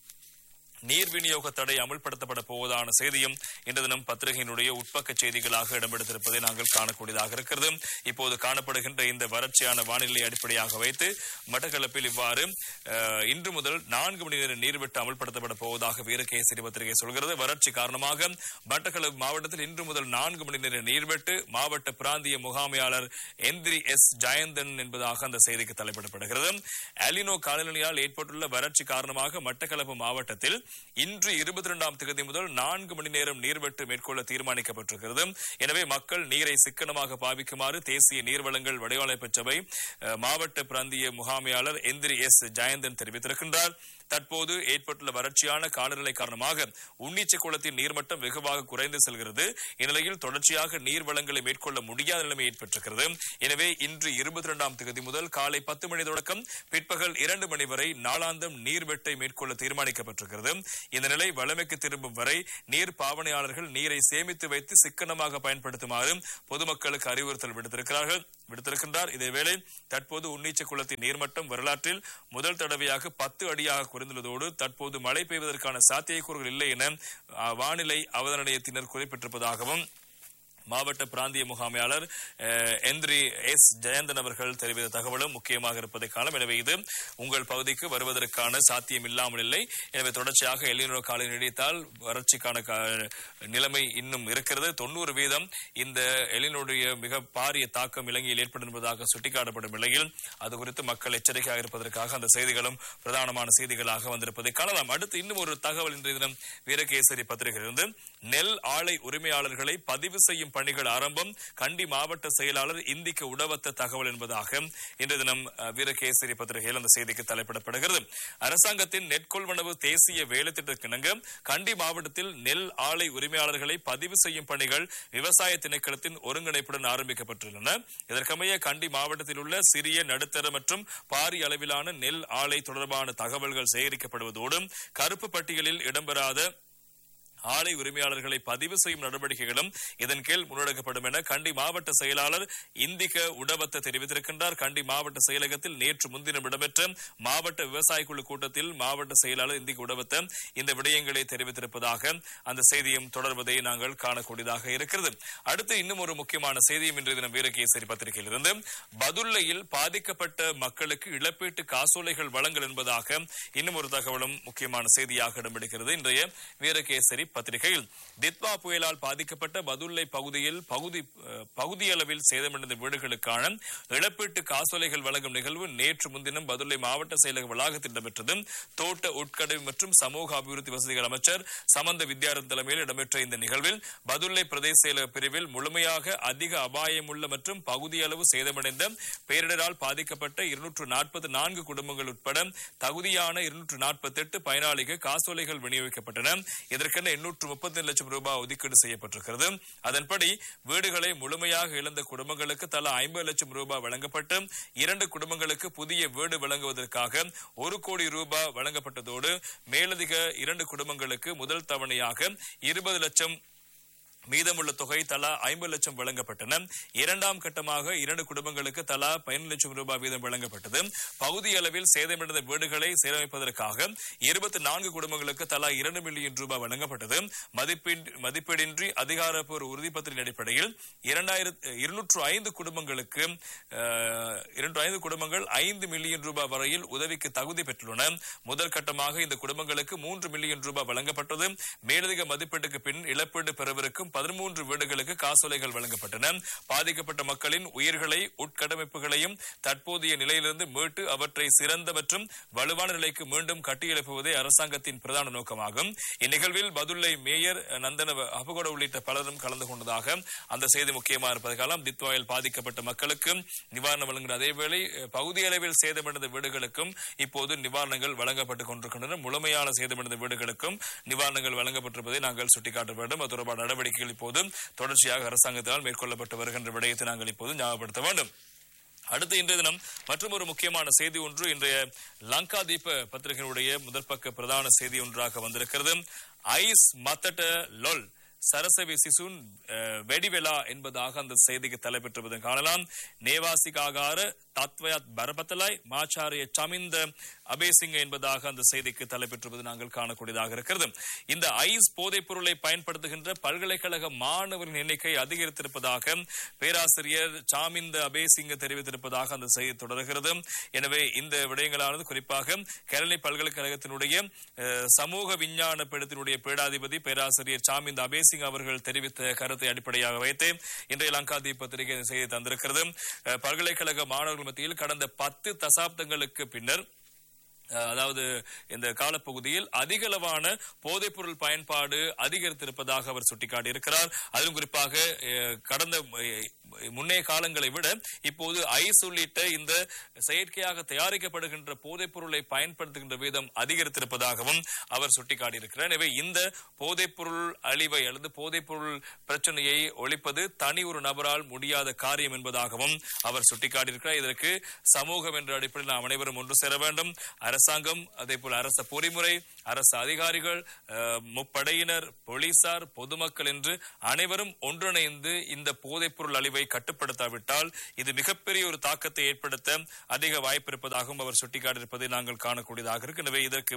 நீர் விநியோக தடை அமல்படுத்தப்பட போவதான செய்தியும் இன்று தினம் பத்திரிகையினுடைய உட்பக்க செய்திகளாக இடம்பெடுத்திருப்பதை நாங்கள் காணக்கூடியதாக இருக்கிறது இப்போது காணப்படுகின்ற இந்த வறட்சியான வானிலை அடிப்படையாக வைத்து மட்டக்களப்பில் இவ்வாறு அஹ், இன்று முதல் நான்கு மணி நேர நீர்வெட்டு அமல்படுத்தப்பட போவதாக வீரகேசரி பத்திரிகை சொல்கிறது வறட்சி காரணமாக மட்டக்களப்பு மாவட்டத்தில் இன்று முதல் நான்கு மணி நேர நீர்வெட்டு மாவட்ட பிராந்திய முகாமையாளர் எந்திரி எஸ் ஜெயந்தன் என்பதாக அந்த செய்திக்கு தலைப்பிடப்படுகிறது அலினோ காலநிலையால் ஏற்பட்டுள்ள வறட்சி காரணமாக மட்டக்களப்பு மாவட்டத்தில் இன்று இருபத்தி இரண்டாம் தேதி முதல் நான்கு மணி நேரம் நீர்வெட்டு மேற்கொள்ள தீர்மானிக்கப்பட்டிருக்கிறது எனவே மக்கள் நீரை சிக்கனமாக பாவிக்குமாறு தேசிய நீர்வளங்கள் வடிவமைப்பு சபை அஹ், மாவட்ட பிராந்திய முகாமையாளர் எந்திரி எஸ் ஜெயந்தன் தெரிவித்திருக்கின்றார் தற்போது ஏற்பட்டுள்ள வறட்சியான காலநிலை காரணமாக உன்னிச்சை குளத்தின் நீர்மட்டம் வெகுவாக குறைந்து செல்கிறது இந்நிலையில் தொடர்ச்சியாக நீர் வளங்களை மேற்கொள்ள முடியாத நிலைமை ஏற்பட்டிருக்கிறது எனவே இன்று இருபத்தி இரண்டாம் தேதி முதல் காலை பத்து மணி தொடக்கம் பிற்பகல் இரண்டு மணி வரை நாளாந்தம் நீர்வெட்டை மேற்கொள்ள தீர்மானிக்கப்பட்டிருக்கிறது இந்த நிலை வளமைக்கு திரும்பும் வரை நீர் பாவனையாளர்கள் நீரை சேமித்து வைத்து சிக்கனமாக பயன்படுத்துமாறு பொதுமக்களுக்கு அறிவுறுத்தல் விடுத்திருக்கிறார்கள் விடுத்திருக்கின்றார் இதேவேளை தற்போது உன்னீச்ச குளத்தின் நீர்மட்டம் வரலாற்றில் முதல் தடவையாக பத்து அடியாக குறைந்துள்ளதோடு தற்போது மழை பெய்வதற்கான சாத்தியக்கூறுகள் இல்லை என அ, வானிலை அவதான நிலையத்தினர் குறிப்பிட்டிருப்பதாகவும் மாவட்ட பிராந்திய முகாமையாளர் அஹ், எந்திரி எஸ் ஜெயந்தன் அவர்கள் தெரிவித்த தகவலும் முக்கியமாக இருப்பதை காலம் எனவே இது உங்கள் பகுதிக்கு வருவதற்கான சாத்தியம் இல்லாமல் இல்லை எனவே தொடர்ச்சியாக எல்லினோ காலை நீடித்தால் வறட்சிக்கான கா- நிலைமை இன்னும் இருக்கிறது தொண்ணூறு வீதம் இந்த எலினுடைய மிக பாரிய தாக்கம் இலங்கையில் ஏற்படும் என்பதாக சுட்டிக்காட்டப்படும் நிலையில் அது குறித்து மக்கள் எச்சரிக்கையாக இருப்பதற்காக அந்த செய்திகளும் பிரதானமான செய்திகளாக வந்திருப்பதை காணலாம் அடுத்து இன்னும் ஒரு தகவல் இன்றைய தினம் வீரகேசரி பத்திரிகையிலிருந்து நெல் ஆலை உரிமையாளர்களை பதிவு செய்யும் பணிகள் ஆரம்பம் கண்டி மாவட்ட செயலாளர் இந்திக்கு உடவத்த தகவல் என்பதாக இன்று தினம் அஹ், வீரகேசரி பத்திரிகையில் அந்த செய்திக்கு தலைப்பிடப்படுகிறது அரசாங்கத்தின் நெற்கொள்வனவு தேசிய வேலைத்திட்டத்தினங்க கண்டி மாவட்டத்தில் நெல் ஆலை உரிமையாளர்களை பதிவு செய்யும் பணிகள் விவசாய திணைக்களத்தின் ஒருங்கிணைப்புடன் ஆரம்பிக்கப்பட்டுள்ளன இதற்கமைய கண்டி மாவட்டத்தில் உள்ள சிறிய நடுத்தர மற்றும் பாரிய அளவிலான நெல் ஆலை தொடர்பான தகவல்கள் சேகரிக்கப்படுவதோடு கருப்பு பட்டியலில் இடம்பெறாத ஆலை உரிமையாளர்களை பதிவு செய்யும் நடவடிக்கைகளும் இதன் கீழ் முன்னெடுக்கப்படும் என கண்டி மாவட்ட செயலாளர் இந்திக உடவத்த தெரிவித்திருக்கின்றார் கண்டி மாவட்ட செயலகத்தில் நேற்று முன்தினம் இடம்பெற்ற மாவட்ட விவசாய குழு கூட்டத்தில் மாவட்ட செயலாளர் இந்திக உடவத்த இந்த விடயங்களை தெரிவித்திருப்பதாக அந்த செய்தியும் தொடர்வதை நாங்கள் காணக்கூடியதாக இருக்கிறது அடுத்து இன்னும் ஒரு முக்கியமான செய்தியும் இன்றைய தினம் வீரகேசரி பத்திரிகையிலிருந்து பதுல்லையில் பாதிக்கப்பட்ட மக்களுக்கு இழப்பீட்டு காசோலைகள் வழங்கல் என்பதாக இன்னும் ஒரு தகவலும் முக்கியமான செய்தியாக இடம்பெடுக்கிறது இன்றைய வீரகேசரி பத்திரிகையில் தித்வா புயலால் பாதிக்கப்பட்ட பதுல்லை பகுதியில் பகுதி அஹ், பகுதியளவில் சேதமடைந்த வீடுகளுக்கான இழப்பீட்டு காசோலைகள் வழங்கும் நிகழ்வு நேற்று முன்தினம் பதுல்லை மாவட்ட செயலக வளாகத்தில் இடம்பெற்றது தோட்ட உட்கடவு மற்றும் சமூக அபிவிருத்தி வசதிகள் அமைச்சர் சமந்த வித்யாரன் தலைமையில் இடம்பெற்ற இந்த நிகழ்வில் பதுல்லை பிரதேச செயலக பிரிவில் முழுமையாக அதிக அபாயமுள்ள மற்றும் பகுதியளவு சேதமடைந்த பேரிடரால் பாதிக்கப்பட்ட இருநூற்று நாற்பது நான்கு குடும்பங்கள் உட்பட தகுதியான இருநூற்று நாற்பத்தி எட்டு பயனாளிகள் காசோலைகள் விநியோகிக்கப்பட்டன இதற்கென எண்ணூற்று முப்பத்தி லட்சம் ரூபாய் ஒதுக்கீடு செய்யப்பட்டிருக்கிறது அதன்படி வீடுகளை முழுமையாக இழந்த குடும்பங்களுக்கு தலா ஐம்பது லட்சம் ரூபாய் வழங்கப்பட்டு இரண்டு குடும்பங்களுக்கு புதிய வீடு வழங்குவதற்காக ஒரு கோடி ரூபாய் வழங்கப்பட்டதோடு மேலதிக இரண்டு குடும்பங்களுக்கு முதல் தவணையாக இருபது லட்சம் மீதமுள்ள தொகை தலா ஐம்பது லட்சம் வழங்கப்பட்டன இரண்டாம் கட்டமாக இரண்டு குடும்பங்களுக்கு தலா பதினொன்று லட்சம் ரூபாய் வீதம் வழங்கப்பட்டது பகுதி அளவில் சேதமடைந்த வீடுகளை சீரமைப்பதற்காக இருபத்தி நான்கு குடும்பங்களுக்கு தலா இரண்டு மில்லியன் ரூபாய் வழங்கப்பட்டது மதிப்பீடு மதிப்பீடின்றி அதிகாரப்பூர்வ உறுதிப்பத்திரின் அடிப்படையில் இரண்டாயிரத்து இருநூற்று ஐந்து குடும்பங்களுக்கு அஹ், இருநூற்று ஐந்து குடும்பங்கள் ஐந்து மில்லியன் ரூபாய் வரையில் உதவிக்கு தகுதி பெற்றுள்ளன முதல் கட்டமாக இந்த குடும்பங்களுக்கு மூன்று மில்லியன் ரூபாய் வழங்கப்பட்டது மேலதிக மதிப்பீட்டுக்கு பின் இழப்பீடு பெறவிருக்கும் பதிமூன்று வீடுகளுக்கு காசோலைகள் வழங்கப்பட்டன பாதிக்கப்பட்ட மக்களின் உயிர்களை உட்கட்டமைப்புகளையும் தற்போதைய நிலையிலிருந்து மீட்டு அவற்றை சிறந்த மற்றும் வலுவான நிலைக்கு மீண்டும் கட்டியெழுப்புவதே அரசாங்கத்தின் பிரதான நோக்கமாகும் இந்நிகழ்வில் பதுல்லை மேயர் நந்தன அபகோட உள்ளிட்ட பலரும் கலந்து கொண்டதாக அந்த செய்தி முக்கியமாக இருப்பது காலம் தித்வாயில் பாதிக்கப்பட்ட மக்களுக்கு நிவாரணம் வழங்குகிற அதேவேளை அஹ், பகுதி அளவில் சேதமடைந்த வீடுகளுக்கும் இப்போது நிவாரணங்கள் வழங்கப்பட்டுக் கொண்டிருக்கின்றன முழுமையான சேதமடைந்த வீடுகளுக்கும் நிவாரணங்கள் வழங்கப்பட்டிருப்பதை நாங்கள் சுட்டிக்காட்ட வேண்டும் அது தொடர்பான நடவடிக்கைகள் இப்போது தொடர்ச்சியாக அரசாங்கத்தால் மேற்கொள்ளப்பட்டு வருகின்ற விடயத்தை நாங்கள் இப்போது ஞாபகப்படுத்த வேண்டும் அடுத்து இன்றைய தினம் மற்றும் ஒரு முக்கியமான செய்தி ஒன்று இன்றைய லங்கா தீப பத்திரிகையினுடைய முதல் பக்க பிரதான செய்தி ஒன்றாக வந்திருக்கிறது ஐஸ் மத்தட்ட லொல் சரசவி சிசுன் அஹ், வெடிவெலா என்பதாக அந்த செய்திக்கு தலைப்பெற்றுவதை காணலாம் நேவாசிகாகார தத்வயாத் பரபத்தலாய் மாச்சாரிய சமிந்த அபேசிங்க என்பதாக அந்த செய்திக்கு தலைப்பெற்றுவது நாங்கள் காணக்கூடியதாக இருக்கிறது இந்த ஐஸ் போதைப் பொருளை பயன்படுத்துகின்ற பல்கலைக்கழக மாணவரின் எண்ணிக்கை அதிகரித்திருப்பதாக பேராசிரியர் சாமிந்த அபேசிங்க தெரிவித்திருப்பதாக அந்த செய்தி தொடர்கிறது எனவே இந்த விடயங்களானது குறிப்பாக கேரளை பல்கலைக்கழகத்தினுடைய அஹ், சமூக விஞ்ஞான பீடத்தினுடைய பீடாதிபதி பேராசிரியர் சாமிந்த அபேசிங் அவர்கள் தெரிவித்த கருத்தை அடிப்படையாக வைத்து இன்றைய லங்காதீப் பத்திரிகை இந்த செய்தி தந்திருக்கிறது அஹ், பல்கலைக்கழக மாணவர்கள் மத்தியில் கடந்த பத்து தசாப்தங்களுக்கு பின்னர் அஹ் அதாவது இந்த காலப்பகுதியில் அதிகளவான போதைப்பொருள் பயன்பாடு அதிகரித்திருப்பதாக அவர் சுட்டிக்காட்டியிருக்கிறார் அதிலும் குறிப்பாக அஹ், கடந்த அஹ், முன்னைய காலங்களை விட இப்போது ஐஸ் உள்ளிட்ட இந்த செயற்கையாக தயாரிக்கப்படுகின்ற போதைப்பொருளை பயன்படுத்துகின்ற வீதம் அதிகரித்திருப்பதாகவும் அவர் சுட்டிக்காட்டியிருக்கிறார் எனவே இந்த போதைப்பொருள் அழிவை அல்லது போதைப்பொருள் பிரச்சனையை ஒழிப்பது தனி ஒரு நபரால் முடியாத காரியம் என்பதாகவும் அவர் சுட்டிக்காட்டியிருக்கிறார் இதற்கு சமூகம் என்ற அடிப்படையில் நாம் அனைவரும் ஒன்று சேர வேண்டும் அரசாங்கம் அதே போல அரச பொறிமுறை அரசு அதிகாரிகள் அஹ், முப்படையினர் போலீசார் பொதுமக்கள் என்று அனைவரும் ஒன்றிணைந்து இந்த போதைப்பொருள் அழிவை கட்டுப்படுத்தாவிட்டால் இது மிகப்பெரிய ஒரு தாக்கத்தை ஏற்படுத்த அதிக வாய்ப்பு இருப்பதாகவும் அவர் சுட்டிக்காட்டியிருப்பதை நாங்கள் காணக்கூடியதாக இருக்கு எனவே இதற்கு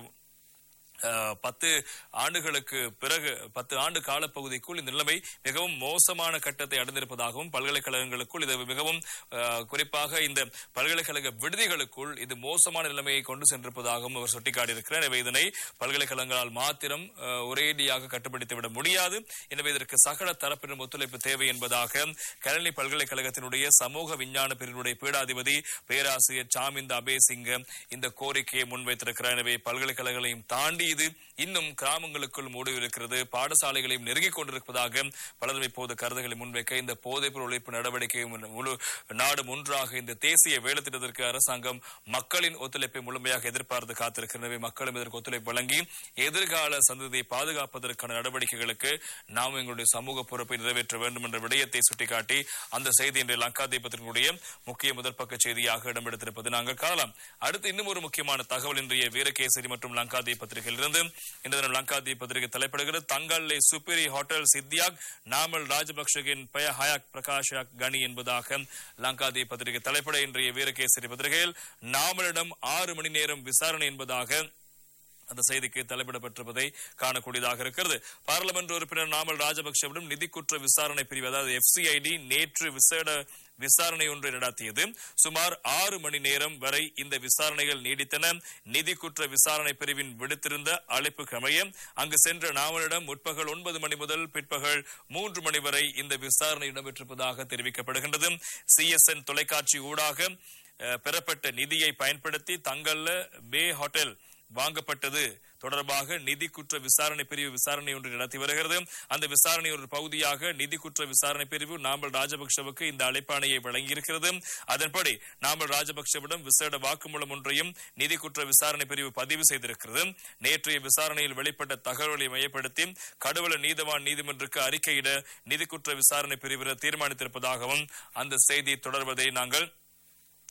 அஹ், பத்து ஆண்டுகளுக்கு பிறகு பத்து ஆண்டு காலப்பகுதிக்குள் இந்த நிலைமை மிகவும் மோசமான கட்டத்தை அடைந்திருப்பதாகவும் பல்கலைக்கழகங்களுக்குள் இது மிகவும் அஹ், குறிப்பாக இந்த பல்கலைக்கழக விடுதிகளுக்குள் இது மோசமான நிலைமையை கொண்டு சென்றிருப்பதாகவும் அவர் சுட்டிக்காட்டியிருக்கிறார் எனவே இதனை பல்கலைக்கழகங்களால் மாத்திரம் அஹ், ஒரேடியாக கட்டுப்படுத்திவிட முடியாது எனவே இதற்கு சகல தரப்பினரும் ஒத்துழைப்பு தேவை என்பதாக கலனி பல்கலைக்கழகத்தினுடைய சமூக விஞ்ஞான பிரிவினுடைய பீடாதிபதி பேராசிரியர் சாமிந்த அபேசிங்க இந்த கோரிக்கையை முன்வைத்திருக்கிறார் எனவே பல்கலைக்கழகங்களையும் தாண்டி இது இன்னும் கிராமங்களுக்குள் மூடியிருக்கிறது பாடசாலைகளையும் நெருங்கிக் கொண்டிருப்பதாக பலரும் இப்போது கருதுகளை முன்வைக்க இந்த போதைப்பொருள் ஒழிப்பு நடவடிக்கை முழு நாடும் ஒன்றாக இந்த தேசிய வேலைத்திட்டத்திற்கு அரசாங்கம் மக்களின் ஒத்துழைப்பை முழுமையாக எதிர்பார்த்து காத்திருக்கிறது மக்களும் இதற்கு ஒத்துழைப்பு வழங்கி எதிர்கால சந்ததியை பாதுகாப்பதற்கான நடவடிக்கைகளுக்கு நாம் எங்களுடைய சமூக பொறுப்பை நிறைவேற்ற வேண்டும் என்ற விடயத்தை சுட்டிக்காட்டி அந்த செய்தி இன்றைய லங்கா தீபத்தினுடைய முக்கிய முதல் பக்க செய்தியாக இடம்பெடுத்திருப்பது நாங்கள் காணலாம் அடுத்து இன்னும் ஒரு முக்கியமான தகவல் இன்றைய வீரகேசரி மற்றும் லங்கா தீப் பத்திரிகையிலிருந்து இந்த தினம் லங்கா தீப் பத்திரிகை தலைப்படுகிறது தங்கல்லே சுப்பேரி ஹோட்டல் சித்தியாக் நாமல் ராஜபக்ஷகின் பெய ஹயாக் பிரகாஷ் கனி என்பதாக லங்கா தீப் பத்திரிகை தலைப்பட இன்றைய வீரகேசரி பத்திரிகையில் நாமலிடம் ஆறு மணி நேரம் விசாரணை என்பதாக அந்த செய்திக்கு தலைப்பிடப்பட்டிருப்பதை காணக்கூடியதாக இருக்கிறது பாராளுமன்ற உறுப்பினர் நாமல் ராஜபக்சவிடம் நிதி குற்ற விசாரணை பிரிவு அதாவது எஃப்சிஐடி நேற்று விசேட விசாரணை ஒன்றை நடத்தியது சுமார் ஆறு மணி நேரம் வரை இந்த விசாரணைகள் நீடித்தன நிதி குற்ற விசாரணை பிரிவின் விடுத்திருந்த அழைப்பு அமைய அங்கு சென்ற நாவலிடம் முற்பகல் ஒன்பது மணி முதல் பிற்பகல் மூன்று மணி வரை இந்த விசாரணை இடம்பெற்றிருப்பதாக தெரிவிக்கப்படுகின்றது சிஎஸ்என் தொலைக்காட்சி ஊடாக அஹ், பெறப்பட்ட நிதியை பயன்படுத்தி தங்கல்ல பே ஹோட்டல் வாங்கப்பட்டது தொடர்பாக நிதி குற்ற விசாரணை பிரிவு விசாரணை ஒன்று நடத்தி வருகிறது அந்த விசாரணை ஒரு பகுதியாக நிதி குற்ற விசாரணை பிரிவு நாமல் ராஜபக்சவுக்கு இந்த அழைப்பாணையை வழங்கியிருக்கிறது அதன்படி நாமல் ராஜபக்சவிடம் விசேட வாக்குமூலம் ஒன்றையும் நிதி குற்ற விசாரணை பிரிவு பதிவு செய்திருக்கிறது நேற்றைய விசாரணையில் வெளிப்பட்ட தகவல்களை மையப்படுத்தி கடுவல நீதவான் நீதிமன்றக்கு அறிக்கையிட நிதி குற்ற விசாரணை பிரிவினர் தீர்மானித்திருப்பதாகவும் அந்த செய்தி தொடர்வதை நாங்கள்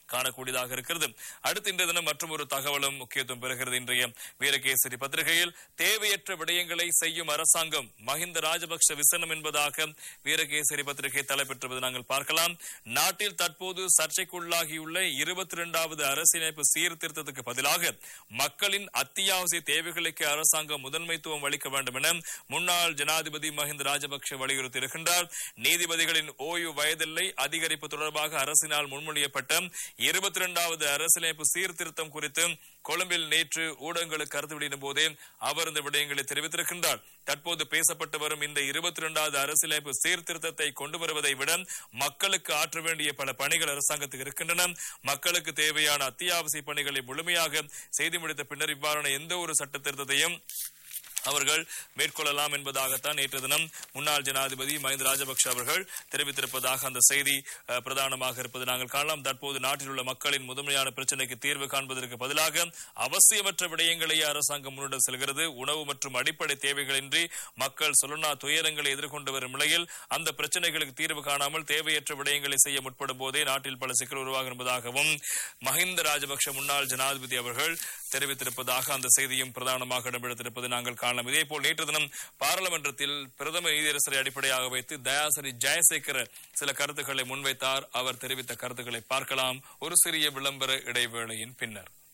காணக்கூடியதாக இருக்கிறது அடுத்த இன்றைய தினம் மற்றும் ஒரு தகவலும் முக்கியத்துவம் பெறுகிறது இன்றைய வீரகேசரி பத்திரிகையில் தேவையற்ற விடயங்களை செய்யும் அரசாங்கம் மஹிந்த ராஜபக்ஷ விசனம் என்பதாக வீரகேசரி பத்திரிகை தலைப்பெற்றுவது நாங்கள் பார்க்கலாம் நாட்டில் தற்போது சர்ச்சைக்குள்ளாகியுள்ள இருபத்தி இரண்டாவது அரசியலமைப்பு சீர்திருத்தத்துக்கு பதிலாக மக்களின் அத்தியாவசிய தேவைகளுக்கு அரசாங்கம் முதன்மைத்துவம் அளிக்க வேண்டும் என முன்னாள் ஜனாதிபதி மஹிந்த ராஜபக்ஷ வலியுறுத்தியிருக்கின்றார் நீதிபதிகளின் ஓய்வு வயதில்லை அதிகரிப்பு தொடர்பாக அரசினால் முன்மொழியப்பட்ட இருபத்தி இரண்டாவது அரசியலமைப்பு சீர்திருத்தம் குறித்து கொழும்பில் நேற்று ஊடகங்களுக்கு கருத்து வெளியிடும் போதே அவர் இந்த விடயங்களை தெரிவித்திருக்கின்றார் தற்போது பேசப்பட்டு வரும் இந்த இருபத்தி இரண்டாவது அரசியலமைப்பு சீர்திருத்தத்தை கொண்டு வருவதை விட மக்களுக்கு ஆற்ற வேண்டிய பல பணிகள் அரசாங்கத்துக்கு இருக்கின்றன மக்களுக்கு தேவையான அத்தியாவசிய பணிகளை முழுமையாக செய்து முடித்த பின்னர் இவ்வாறான எந்த ஒரு சட்ட திருத்தத்தையும் அவர்கள் மேற்கொள்ளலாம் என்பதாகத்தான் நேற்று தினம் முன்னாள் ஜனாதிபதி மஹிந்த ராஜபக்ஷ அவர்கள் தெரிவித்திருப்பதாக அந்த செய்தி அஹ், பிரதானமாக இருப்பது நாங்கள் காணலாம் தற்போது நாட்டில் உள்ள மக்களின் முதன்மையான பிரச்சனைக்கு தீர்வு காண்பதற்கு பதிலாக அவசியமற்ற விடயங்களையே அரசாங்கம் முன்னிட்டு செல்கிறது உணவு மற்றும் அடிப்படை தேவைகளின்றி மக்கள் சொல்லனா துயரங்களை எதிர்கொண்டு வரும் நிலையில் அந்த பிரச்சனைகளுக்கு தீர்வு காணாமல் தேவையற்ற விடயங்களை செய்ய முற்படும் போதே நாட்டில் பல சிக்கல் உருவாகும் என்பதாகவும் மஹிந்த ராஜபக்ஷ முன்னாள் ஜனாதிபதி அவர்கள் தெரிவித்திருப்பதாக அந்த செய்தியும் பிரதானமாக இடம்பெடுத்திருப்பது நாங்கள் காணலாம் இதேபோல் நேற்று தினம் பாராளுமன்றத்தில் பிரதம நீதியரசரை அடிப்படையாக வைத்து தயாசரி ஜெயசேகர சில கருத்துக்களை முன்வைத்தார் அவர் தெரிவித்த கருத்துக்களை பார்க்கலாம் ஒரு சிறிய விளம்பர இடைவேளையின் பின்னர்